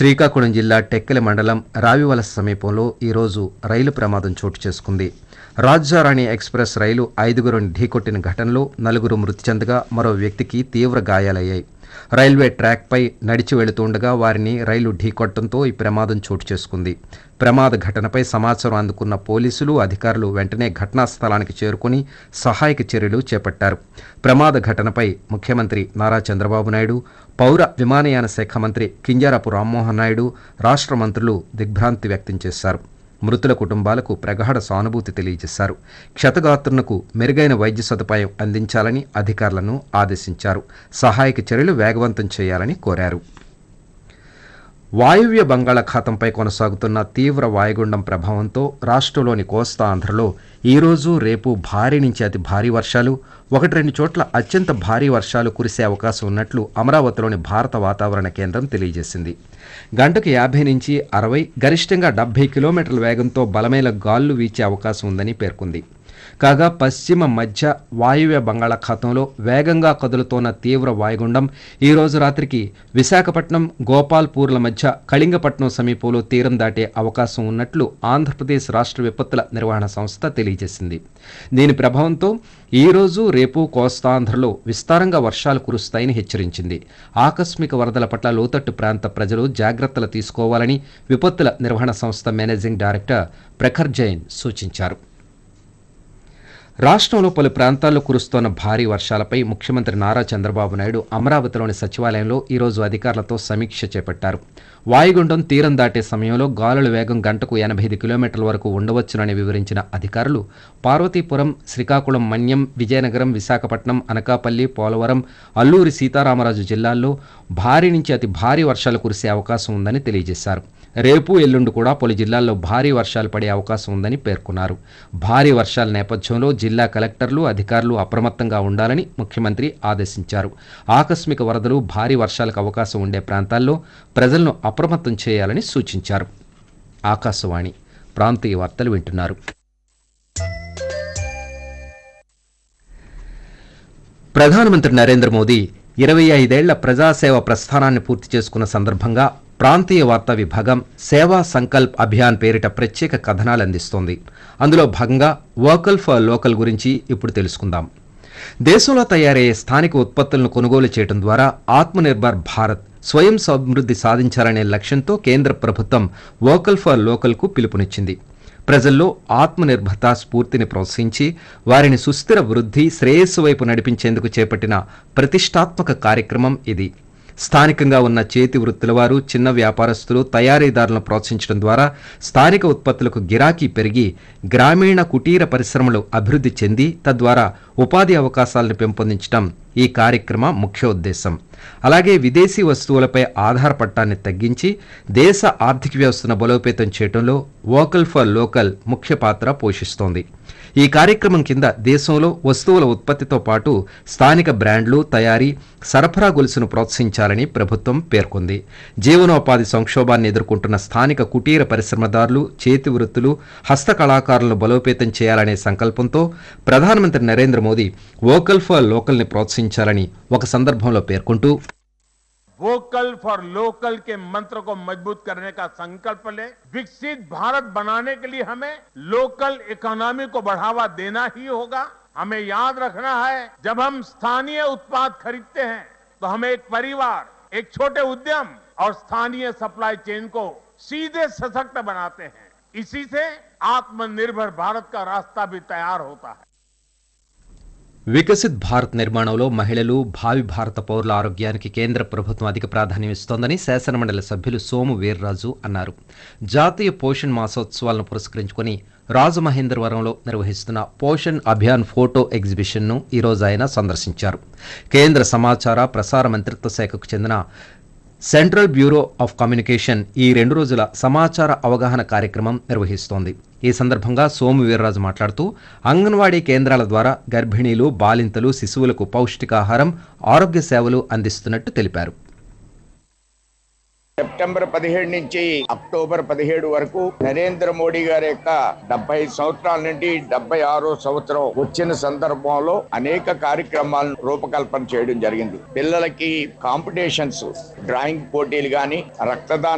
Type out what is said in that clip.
శ్రీకాకుళం జిల్లా టెక్కెల మండలం రావివలస సమీపంలో ఈరోజు రైలు ప్రమాదం చోటు చేసుకుంది రాజ్యారాణి ఎక్స్ప్రెస్ రైలు ఐదుగురుని ఢీకొట్టిన ఘటనలో నలుగురు మృతి చెందగా మరో వ్యక్తికి తీవ్ర గాయాలయ్యాయి రైల్వే ట్రాక్పై నడిచి వెళుతుండగా వారిని రైలు ఢీకొట్టడంతో ఈ ప్రమాదం చోటు చేసుకుంది ప్రమాద ఘటనపై సమాచారం అందుకున్న పోలీసులు అధికారులు వెంటనే ఘటనా స్థలానికి చేరుకుని సహాయక చర్యలు చేపట్టారు ప్రమాద ఘటనపై ముఖ్యమంత్రి నారా చంద్రబాబు నాయుడు పౌర విమానయాన శాఖ మంత్రి కింజారపు రామ్మోహన్ నాయుడు రాష్ట్ర మంత్రులు దిగ్భ్రాంతి వ్యక్తం చేశారు మృతుల కుటుంబాలకు ప్రగాఢ సానుభూతి తెలియజేశారు క్షతగాత్రులకు మెరుగైన వైద్య సదుపాయం అందించాలని అధికారులను ఆదేశించారు సహాయక చర్యలు వేగవంతం చేయాలని కోరారు వాయువ్య బంగాళాఖాతంపై కొనసాగుతున్న తీవ్ర వాయుగుండం ప్రభావంతో రాష్ట్రంలోని కోస్తా ఆంధ్రలో ఈరోజు రేపు భారీ నుంచి అతి భారీ వర్షాలు ఒకటి రెండు చోట్ల అత్యంత భారీ వర్షాలు కురిసే అవకాశం ఉన్నట్లు అమరావతిలోని భారత వాతావరణ కేంద్రం తెలియజేసింది గంటకు యాభై నుంచి అరవై గరిష్టంగా డెబ్బై కిలోమీటర్ల వేగంతో బలమైన గాలులు వీచే అవకాశం ఉందని పేర్కొంది కాగా పశ్చిమ మధ్య వాయువ్య బంగాళాఖాతంలో వేగంగా కదులుతోన్న తీవ్ర వాయుగుండం ఈ రోజు రాత్రికి విశాఖపట్నం గోపాల్పూర్ల మధ్య కళింగపట్నం సమీపంలో తీరం దాటే అవకాశం ఉన్నట్లు ఆంధ్రప్రదేశ్ రాష్ట్ర విపత్తుల నిర్వహణ సంస్థ తెలియజేసింది దీని ప్రభావంతో ఈ రోజు రేపు కోస్తాంధ్రలో విస్తారంగా వర్షాలు కురుస్తాయని హెచ్చరించింది ఆకస్మిక వరదల పట్ల లోతట్టు ప్రాంత ప్రజలు జాగ్రత్తలు తీసుకోవాలని విపత్తుల నిర్వహణ సంస్థ మేనేజింగ్ డైరెక్టర్ ప్రఖర్ జైన్ సూచించారు రాష్ట్రంలో పలు ప్రాంతాల్లో కురుస్తోన్న భారీ వర్షాలపై ముఖ్యమంత్రి నారా చంద్రబాబు నాయుడు అమరావతిలోని సచివాలయంలో ఈరోజు అధికారులతో సమీక్ష చేపట్టారు వాయుగుండం తీరం దాటే సమయంలో గాలుల వేగం గంటకు ఎనభై ఐదు కిలోమీటర్ల వరకు ఉండవచ్చునని వివరించిన అధికారులు పార్వతీపురం శ్రీకాకుళం మన్యం విజయనగరం విశాఖపట్నం అనకాపల్లి పోలవరం అల్లూరి సీతారామరాజు జిల్లాల్లో భారీ నుంచి అతి భారీ వర్షాలు కురిసే అవకాశం ఉందని తెలియజేశారు రేపు ఎల్లుండి కూడా పలు జిల్లాల్లో భారీ వర్షాలు పడే అవకాశం ఉందని పేర్కొన్నారు భారీ వర్షాల నేపథ్యంలో జిల్లా కలెక్టర్లు అధికారులు అప్రమత్తంగా ఉండాలని ముఖ్యమంత్రి ఆదేశించారు ఆకస్మిక వరదలు భారీ వర్షాలకు అవకాశం ఉండే ప్రాంతాల్లో ప్రజలను అప్రమత్తం చేయాలని సూచించారు ఆకాశవాణి ప్రాంతీయ వార్తలు వింటున్నారు ప్రధానమంత్రి నరేంద్ర మోదీ ఇరవై ఐదేళ్ల ప్రజాసేవ ప్రస్థానాన్ని పూర్తి చేసుకున్న సందర్భంగా ప్రాంతీయ వార్తా విభాగం సేవా సంకల్ప్ అభియాన్ పేరిట ప్రత్యేక కథనాలు అందిస్తోంది అందులో భాగంగా వోకల్ ఫర్ లోకల్ గురించి ఇప్పుడు తెలుసుకుందాం దేశంలో తయారయ్యే స్థానిక ఉత్పత్తులను కొనుగోలు చేయడం ద్వారా ఆత్మనిర్భర్ భారత్ స్వయం సమృద్ధి సాధించాలనే లక్ష్యంతో కేంద్ర ప్రభుత్వం వోకల్ ఫర్ లోకల్కు పిలుపునిచ్చింది ప్రజల్లో ఆత్మనిర్భరత స్ఫూర్తిని ప్రోత్సహించి వారిని సుస్థిర వృద్ధి శ్రేయస్సు వైపు నడిపించేందుకు చేపట్టిన ప్రతిష్టాత్మక కార్యక్రమం ఇది స్థానికంగా ఉన్న చేతి వృత్తుల వారు చిన్న వ్యాపారస్తులు తయారీదారులను ప్రోత్సహించడం ద్వారా స్థానిక ఉత్పత్తులకు గిరాకీ పెరిగి గ్రామీణ కుటీర పరిశ్రమలు అభివృద్ధి చెంది తద్వారా ఉపాధి అవకాశాలను పెంపొందించడం ఈ కార్యక్రమ ముఖ్య ఉద్దేశం అలాగే విదేశీ వస్తువులపై ఆధారపడటాన్ని తగ్గించి దేశ ఆర్థిక వ్యవస్థను బలోపేతం చేయడంలో వోకల్ ఫర్ లోకల్ ముఖ్య పాత్ర పోషిస్తోంది ఈ కార్యక్రమం కింద దేశంలో వస్తువుల ఉత్పత్తితో పాటు స్థానిక బ్రాండ్లు తయారీ సరఫరా గొలుసును ప్రోత్సహించాలని ప్రభుత్వం పేర్కొంది జీవనోపాధి సంక్షోభాన్ని ఎదుర్కొంటున్న స్థానిక కుటీర పరిశ్రమదారులు చేతి వృత్తులు హస్తకళాకారులను బలోపేతం చేయాలనే సంకల్పంతో ప్రధానమంత్రి నరేంద్ర మోదీ వోకల్ ఫర్ లోకల్ని ప్రోత్సహించాలని ఒక సందర్భంలో పేర్కొంటూ वोकल फॉर लोकल के मंत्र को मजबूत करने का संकल्प ले विकसित भारत बनाने के लिए हमें लोकल इकोनॉमी को बढ़ावा देना ही होगा हमें याद रखना है जब हम स्थानीय उत्पाद खरीदते हैं तो हमें एक परिवार एक छोटे उद्यम और स्थानीय सप्लाई चेन को सीधे सशक्त बनाते हैं इसी से आत्मनिर्भर भारत का रास्ता भी तैयार होता है వికసిత్ భారత్ నిర్మాణంలో మహిళలు భావి భారత పౌరుల ఆరోగ్యానికి కేంద్ర ప్రభుత్వం అధిక ప్రాధాన్యం ఇస్తోందని శాసనమండలి సభ్యులు సోము వీర్రాజు అన్నారు జాతీయ పోషణ్ మాసోత్సవాలను పురస్కరించుకొని రాజమహేంద్రవరంలో నిర్వహిస్తున్న పోషణ్ అభియాన్ ఫోటో ఎగ్జిబిషన్ను ఈరోజు ఆయన సందర్శించారు కేంద్ర సమాచార ప్రసార మంత్రిత్వ శాఖకు చెందిన సెంట్రల్ బ్యూరో ఆఫ్ కమ్యూనికేషన్ ఈ రెండు రోజుల సమాచార అవగాహన కార్యక్రమం నిర్వహిస్తోంది ఈ సందర్భంగా సోము వీర్రాజు మాట్లాడుతూ అంగన్వాడీ కేంద్రాల ద్వారా గర్భిణీలు బాలింతలు శిశువులకు పౌష్టికాహారం ఆరోగ్య సేవలు అందిస్తున్నట్టు తెలిపారు సెప్టెంబర్ పదిహేడు నుంచి అక్టోబర్ పదిహేడు వరకు నరేంద్ర మోడీ గారి యొక్క డెబ్బై సంవత్సరాల నుండి డెబ్బై ఆరో సంవత్సరం వచ్చిన సందర్భంలో అనేక కార్యక్రమాలను రూపకల్పన చేయడం జరిగింది పిల్లలకి కాంపిటీషన్స్ డ్రాయింగ్ పోటీలు గాని రక్తదాన